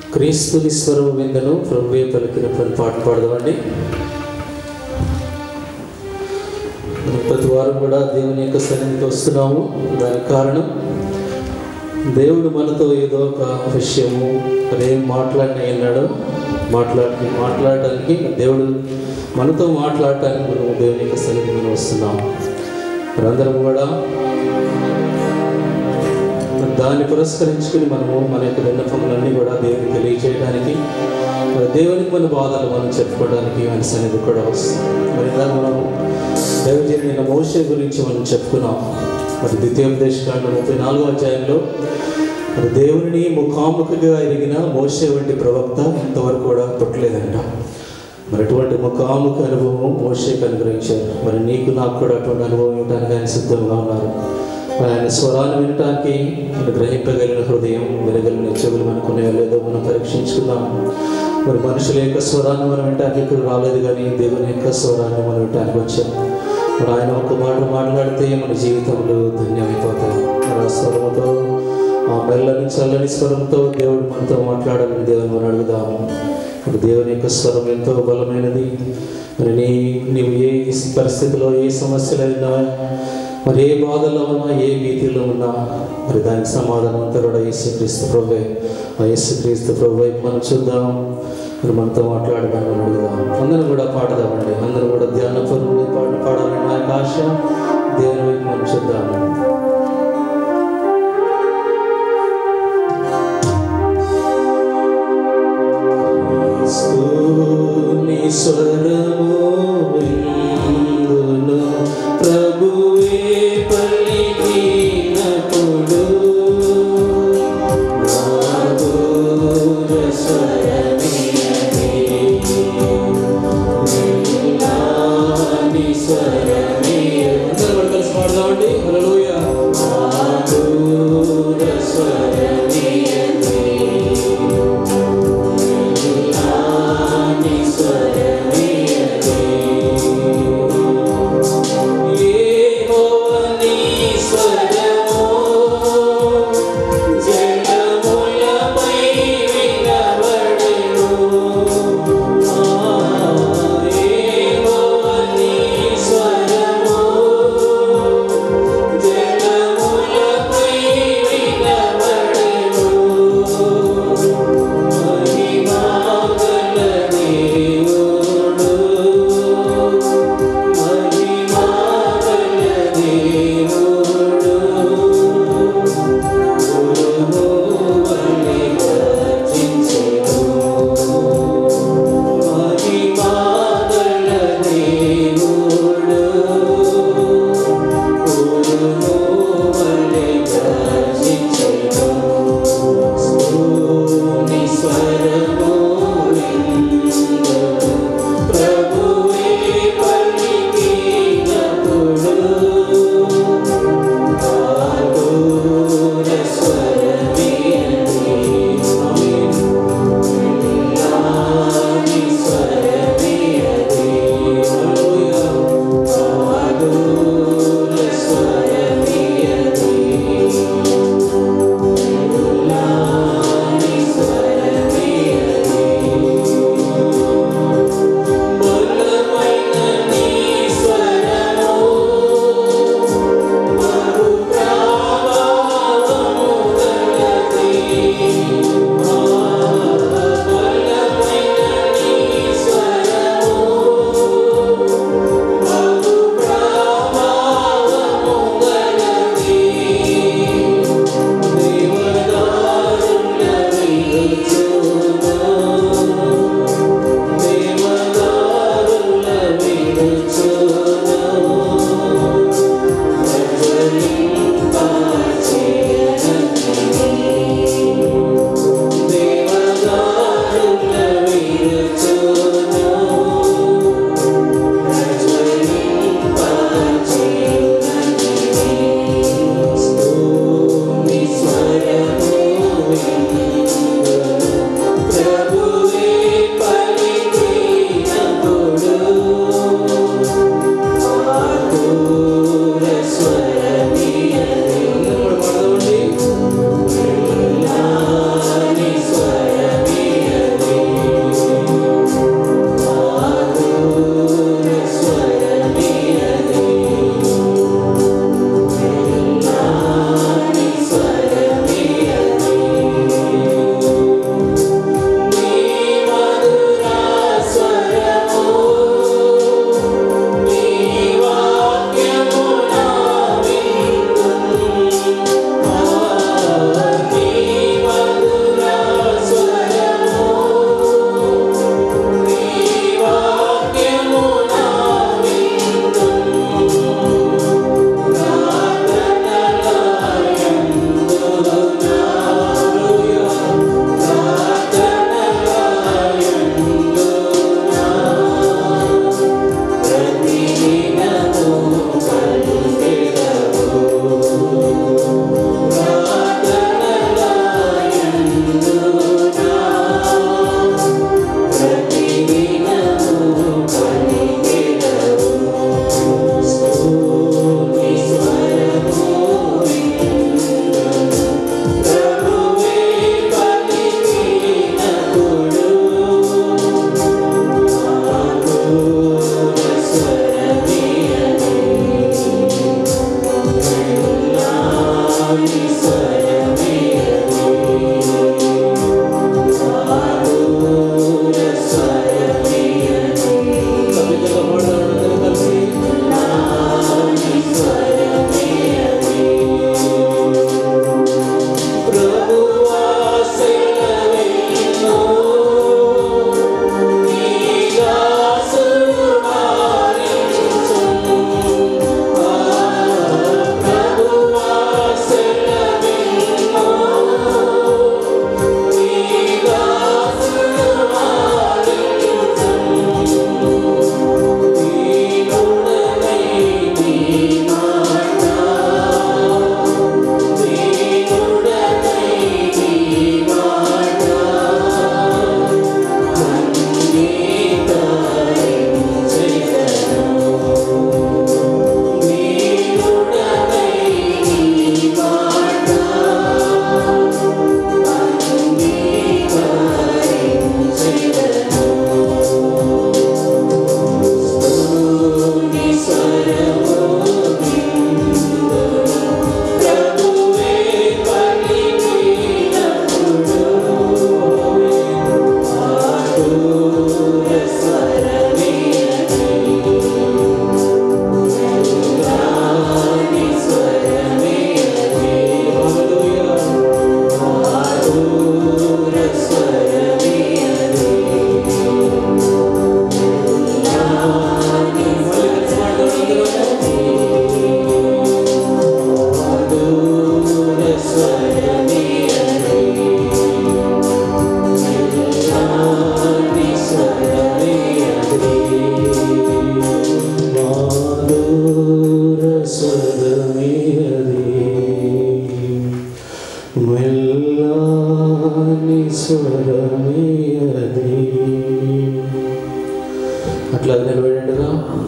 క్రీస్తుని స్వరము విందను ప్రభువే పలికినటువంటి పాట పాడదామండి మనం ప్రతి వారం కూడా దేవుని యొక్క సన్నిధికి వస్తున్నాము దానికి కారణం దేవుడు మనతో ఏదో ఒక విషయము అదేం మాట్లాడిన అన్నాడో మాట్లాడి మాట్లాడటానికి దేవుడు మనతో మాట్లాడటానికి మనం దేవుని యొక్క సన్నిధికి మనం వస్తున్నాం మనందరం కూడా దాన్ని పురస్కరించుకుని మనము మన యొక్క విన్నపములన్నీ కూడా దేవునికి తెలియజేయడానికి మరి దేవునికి మన బాధలు మనం చెప్పుకోవడానికి ఆయన సన్నిధి కూడా వస్తుంది మరి ఇందాక మనం దైవజన మోసే గురించి మనం చెప్పుకున్నాం మరి ద్వితీయోపదేశకాండ ముప్పై నాలుగో అధ్యాయంలో మరి దేవుని ముఖాముఖిగా ఎరిగిన మోసే వంటి ప్రవక్త ఇంతవరకు కూడా పుట్టలేదంట మరి అటువంటి ముఖాముఖ అనుభవం మోసేకి అనుగ్రహించారు మరి నీకు నాకు కూడా అటువంటి అనుభవం ఇవ్వడానికి ఆయన సిద్ధంగా ఉన్నారు మరి ఆయన స్వరాన్ని వినటానికి మరి గ్రహింపగలిగిన హృదయం వినగలిగిన చెవులు మనకునే లేదో మనం పరీక్షించుకుందాం మరి మనుషుల యొక్క స్వరాన్ని మనం వినటానికి ఇక్కడ రాలేదు కానీ దేవుని యొక్క స్వరాన్ని మనం వినటానికి వచ్చాం మరి ఆయన ఒక మాట మాట్లాడితే మన జీవితంలో ధన్యమైపోతాయి మరి ఆ స్వరముతో ఆ మెల్లని చల్లని స్వరంతో దేవుడు మనతో మాట్లాడాలని దేవుని మనం అడుగుదాము మరి దేవుని యొక్క స్వరం ఎంతో బలమైనది మరి నీ నీవు ఏ పరిస్థితిలో ఏ సమస్యలు అయినా మరి ఏ బాధలో ఉన్నా ఏ భీతిలో ఉన్నా మరి దానికి సమాధానం అంతా కూడా యేసుక్రీస్తు ప్రభు ఆ యేసుక్రీస్తు ప్రభు వైపు మనం చూద్దాం మరి మనతో మాట్లాడదాం అని అడుగుదాం అందరం కూడా పాడదామండి అందరం కూడా ధ్యానపూర్వకంగా పాట పాడాలని నా యొక్క ఆశ దేవుని వైపు మనం చూద్దాము క్రీస్తుని స్వరము విందును ప్రభువే పలికినప్పుడు మధుర స్వరమే నీలాని స్వరమే అందరూ కూడా కలిసి పాడదామండి హల్లెలూయా మెల్లాని స్వరమే అది అట్లా నిలబడండిగా